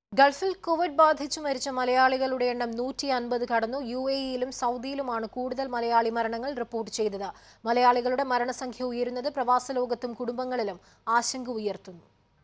ഗൾഫിൽ കോവിഡ് ബാധിച്ചു മരിച്ച മലയാളികളുടെ എണ്ണം നൂറ്റി അൻപത് കടന്നു യു എയിലും സൗദിയിലുമാണ് കൂടുതൽ മലയാളി മരണങ്ങൾ റിപ്പോർട്ട് ചെയ്തത് മലയാളികളുടെ മരണസംഖ്യ ഉയരുന്നത് പ്രവാസ ലോകത്തും കുടുംബങ്ങളിലും ആശങ്ക ഉയർത്തുന്നു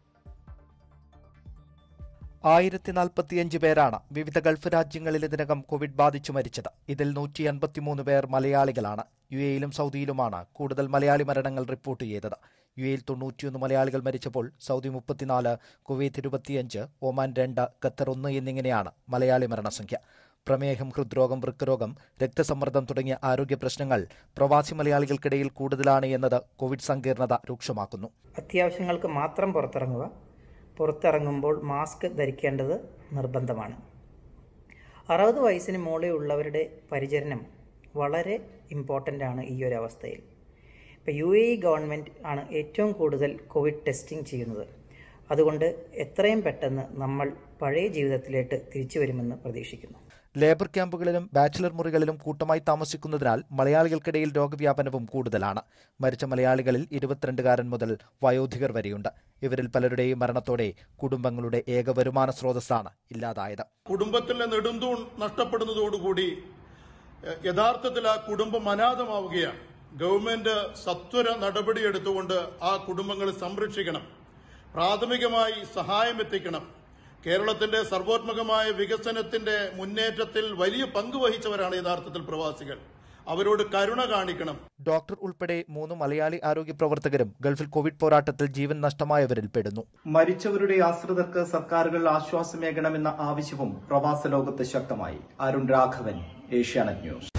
ആയിരത്തി നാൽപ്പത്തിയഞ്ച് പേരാണ് വിവിധ ഗൾഫ് രാജ്യങ്ങളിൽ ഇതിനകം കോവിഡ് ബാധിച്ചു മരിച്ചത് ഇതിൽ നൂറ്റി അൻപത്തിമൂന്ന് പേർ മലയാളികളാണ് യു എയിലും സൗദിയിലുമാണ് കൂടുതൽ മലയാളി മരണങ്ങൾ റിപ്പോർട്ട് ചെയ്തത് യു എയിൽ തൊണ്ണൂറ്റിയൊന്ന് മലയാളികൾ മരിച്ചപ്പോൾ സൗദി മുപ്പത്തിനാല് കുവൈത്ത് ഇരുപത്തിയഞ്ച് ഒമാൻ രണ്ട് ഖത്തർ ഒന്ന് എന്നിങ്ങനെയാണ് മലയാളി മരണസംഖ്യ പ്രമേഹം ഹൃദ്രോഗം വൃക്കരോഗം രക്തസമ്മർദ്ദം തുടങ്ങിയ ആരോഗ്യ പ്രശ്നങ്ങൾ പ്രവാസി മലയാളികൾക്കിടയിൽ കൂടുതലാണ് എന്നത് കോവിഡ് സങ്കീർണത രൂക്ഷമാക്കുന്നു അത്യാവശ്യങ്ങൾക്ക് മാത്രം പുറത്തിറങ്ങുക പുറത്തിറങ്ങുമ്പോൾ മാസ്ക് ധരിക്കേണ്ടത് നിർബന്ധമാണ് അറുപത് വയസ്സിന് മുകളിൽ ഉള്ളവരുടെ പരിചരണം വളരെ ഇമ്പോർട്ടൻ്റ് ആണ് ഈ ഒരു അവസ്ഥയിൽ ഇപ്പോൾ യു എ ഇ ഗവൺമെൻറ് ആണ് ഏറ്റവും കൂടുതൽ കോവിഡ് ടെസ്റ്റിംഗ് ചെയ്യുന്നത് അതുകൊണ്ട് എത്രയും പെട്ടെന്ന് നമ്മൾ പഴയ ജീവിതത്തിലേക്ക് തിരിച്ചു വരുമെന്ന് പ്രതീക്ഷിക്കുന്നു ലേബർ ക്യാമ്പുകളിലും ബാച്ചിലർ മുറികളിലും കൂട്ടമായി താമസിക്കുന്നതിനാൽ മലയാളികൾക്കിടയിൽ രോഗവ്യാപനവും കൂടുതലാണ് മരിച്ച മലയാളികളിൽ ഇരുപത്തിരണ്ടുകാരൻ മുതൽ വയോധികർ വരെയുണ്ട് ഇവരിൽ പലരുടെയും മരണത്തോടെ കുടുംബങ്ങളുടെ ഏക വരുമാന സ്രോതസ്സാണ് ഇല്ലാതായത് കുടുംബത്തിലെ നെടുന്തൂൺ നഷ്ടപ്പെടുന്നതോടുകൂടി എ- യഥാർത്ഥത്തിൽ ആ കുടുംബം അനാഥമാവുകയാണ് ഗവൺമെന്റ് സത്വര നടപടിയെടുത്തുകൊണ്ട് ആ കുടുംബങ്ങളെ സംരക്ഷിക്കണം പ്രാഥമികമായി സഹായം എത്തിക്കണം കേരളത്തിന്റെ സർവോത്മകമായ വികസനത്തിന്റെ മുന്നേറ്റത്തിൽ വലിയ പങ്ക് വഹിച്ചവരാണ് യഥാർത്ഥത്തിൽ പ്രവാസികൾ അവരോട് കരുണ കാണിക്കണം ഡോക്ടർ ഉൾപ്പെടെ മൂന്ന് മലയാളി ആരോഗ്യ പ്രവർത്തകരും ഗൾഫിൽ കോവിഡ് പോരാട്ടത്തിൽ ജീവൻ നഷ്ടമായവരിൽ പെടുന്നു മരിച്ചവരുടെ ആശ്രിതർക്ക് സർക്കാരുകൾ ആശ്വാസമേകണമെന്ന ആവശ്യവും പ്രവാസ ലോകത്ത് ശക്തമായി അരുൺ രാഘവൻ ഏഷ്യാനെറ്റ് ന്യൂസ്